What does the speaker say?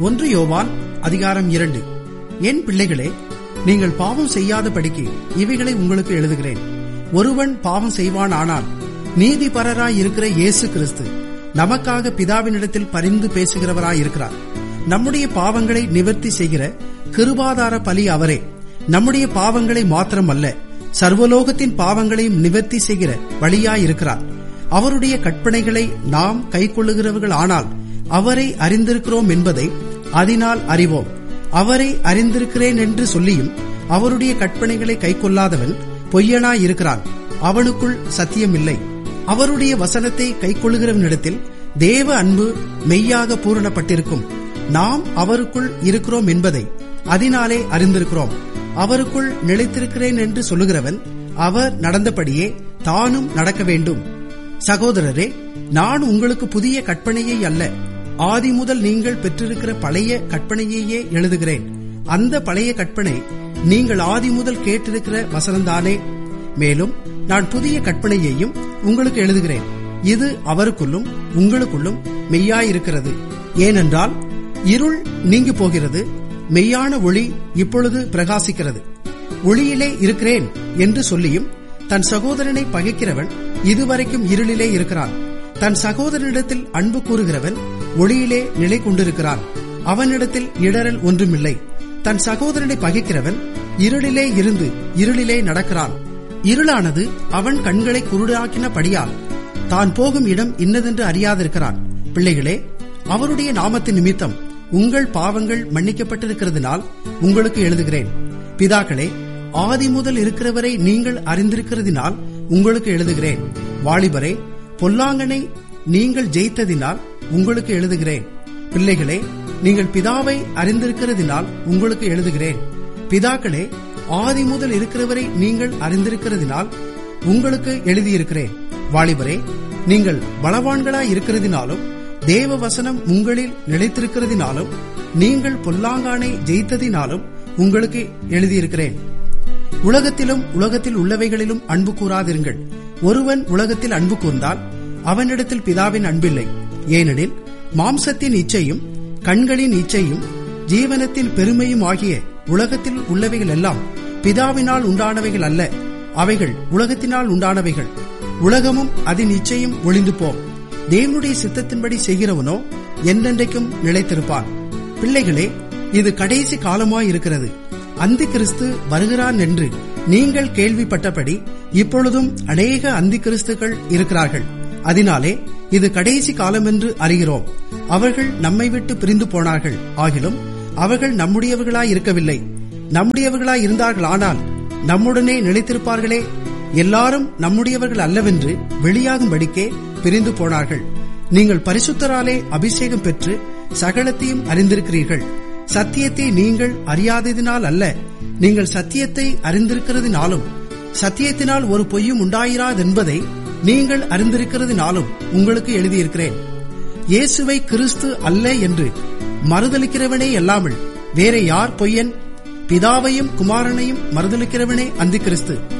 ஒன்று யோவான் அதிகாரம் இரண்டு என் பிள்ளைகளே நீங்கள் பாவம் செய்யாதபடிக்கு இவைகளை உங்களுக்கு எழுதுகிறேன் ஒருவன் பாவம் செய்வான் ஆனால் நீதிபரராய் இருக்கிற இயேசு கிறிஸ்து நமக்காக பிதாவினிடத்தில் பரிந்து பேசுகிறவராய் இருக்கிறார் நம்முடைய பாவங்களை நிவர்த்தி செய்கிற கிருபாதார பலி அவரே நம்முடைய பாவங்களை மாத்திரமல்ல சர்வலோகத்தின் பாவங்களையும் நிவர்த்தி செய்கிற வழியாயிருக்கிறார் அவருடைய கற்பனைகளை நாம் கைக்கொள்ளுகிறவர்கள் ஆனால் அவரை அறிந்திருக்கிறோம் என்பதை அதனால் அறிவோம் அவரை அறிந்திருக்கிறேன் என்று சொல்லியும் அவருடைய கற்பனைகளை கைக்கொள்ளாதவன் பொய்யனாயிருக்கிறான் அவனுக்குள் சத்தியமில்லை அவருடைய வசனத்தை கைக்கொள்ளுகிறவனிடத்தில் தேவ அன்பு மெய்யாக பூரணப்பட்டிருக்கும் நாம் அவருக்குள் இருக்கிறோம் என்பதை அதனாலே அறிந்திருக்கிறோம் அவருக்குள் நிலைத்திருக்கிறேன் என்று சொல்லுகிறவன் அவர் நடந்தபடியே தானும் நடக்க வேண்டும் சகோதரரே நான் உங்களுக்கு புதிய கற்பனையை அல்ல ஆதி முதல் நீங்கள் பெற்றிருக்கிற பழைய கற்பனையையே எழுதுகிறேன் அந்த பழைய கற்பனை நீங்கள் ஆதி முதல் கேட்டிருக்கிற வசனம்தானே மேலும் நான் புதிய கற்பனையையும் உங்களுக்கு எழுதுகிறேன் இது அவருக்குள்ளும் உங்களுக்குள்ளும் மெய்யாயிருக்கிறது ஏனென்றால் இருள் நீங்கி போகிறது மெய்யான ஒளி இப்பொழுது பிரகாசிக்கிறது ஒளியிலே இருக்கிறேன் என்று சொல்லியும் தன் சகோதரனை பகைக்கிறவன் இதுவரைக்கும் இருளிலே இருக்கிறான் தன் சகோதரனிடத்தில் அன்பு கூறுகிறவன் ஒளியிலே நிலை கொண்டிருக்கிறான் அவனிடத்தில் இடரல் ஒன்றுமில்லை தன் சகோதரனை பகைக்கிறவன் இருளிலே இருந்து இருளிலே நடக்கிறான் இருளானது அவன் கண்களை குருடாக்கினபடியால் தான் போகும் இடம் இன்னதென்று அறியாதிருக்கிறான் பிள்ளைகளே அவருடைய நாமத்தின் நிமித்தம் உங்கள் பாவங்கள் மன்னிக்கப்பட்டிருக்கிறதுனால் உங்களுக்கு எழுதுகிறேன் பிதாக்களே ஆதி முதல் இருக்கிறவரை நீங்கள் அறிந்திருக்கிறதினால் உங்களுக்கு எழுதுகிறேன் வாலிபரே பொல்லாங்கனை நீங்கள் ஜெயித்ததினால் உங்களுக்கு எழுதுகிறேன் பிள்ளைகளே நீங்கள் பிதாவை அறிந்திருக்கிறதினால் உங்களுக்கு எழுதுகிறேன் பிதாக்களே ஆதி முதல் இருக்கிறவரை நீங்கள் அறிந்திருக்கிறதினால் உங்களுக்கு எழுதியிருக்கிறேன் வாலிபரே நீங்கள் பலவான்களாய் இருக்கிறதினாலும் தேவ வசனம் உங்களில் நிலைத்திருக்கிறதினாலும் நீங்கள் பொல்லாங்கானை ஜெயித்ததினாலும் உங்களுக்கு எழுதியிருக்கிறேன் உலகத்திலும் உலகத்தில் உள்ளவைகளிலும் அன்பு கூறாதிருங்கள் ஒருவன் உலகத்தில் அன்பு கூர்ந்தால் அவனிடத்தில் பிதாவின் அன்பில்லை ஏனெனில் மாம்சத்தின் இச்சையும் கண்களின் இச்சையும் ஜீவனத்தின் பெருமையும் ஆகிய உலகத்தில் உள்ளவைகள் எல்லாம் பிதாவினால் உண்டானவைகள் அல்ல அவைகள் உலகத்தினால் உண்டானவைகள் உலகமும் அதன் இச்சையும் ஒளிந்து போம் தேவனுடைய சித்தத்தின்படி செய்கிறவனோ என்றென்றைக்கும் நிலைத்திருப்பான் பிள்ளைகளே இது கடைசி காலமாயிருக்கிறது அந்தி கிறிஸ்து வருகிறான் என்று நீங்கள் கேள்விப்பட்டபடி இப்பொழுதும் அநேக அந்தி கிறிஸ்துகள் இருக்கிறார்கள் அதனாலே இது கடைசி காலம் என்று அறிகிறோம் அவர்கள் நம்மை விட்டு பிரிந்து போனார்கள் ஆகிலும் அவர்கள் நம்முடையவர்களாய் இருக்கவில்லை நம்முடையவர்களாய் இருந்தார்கள் ஆனால் நம்முடனே நிலைத்திருப்பார்களே எல்லாரும் நம்முடையவர்கள் அல்லவென்று வெளியாகும்படிக்கே பிரிந்து போனார்கள் நீங்கள் பரிசுத்தராலே அபிஷேகம் பெற்று சகலத்தையும் அறிந்திருக்கிறீர்கள் சத்தியத்தை நீங்கள் அறியாததினால் அல்ல நீங்கள் சத்தியத்தை அறிந்திருக்கிறதினாலும் சத்தியத்தினால் ஒரு பொய்யும் உண்டாயிராதென்பதை நீங்கள் அறிந்திருக்கிறதினாலும் உங்களுக்கு எழுதியிருக்கிறேன் இயேசுவை கிறிஸ்து அல்ல என்று மறுதளிக்கிறவனே அல்லாமல் வேற யார் பொய்யன் பிதாவையும் குமாரனையும் மறுதளிக்கிறவனே அந்தி கிறிஸ்து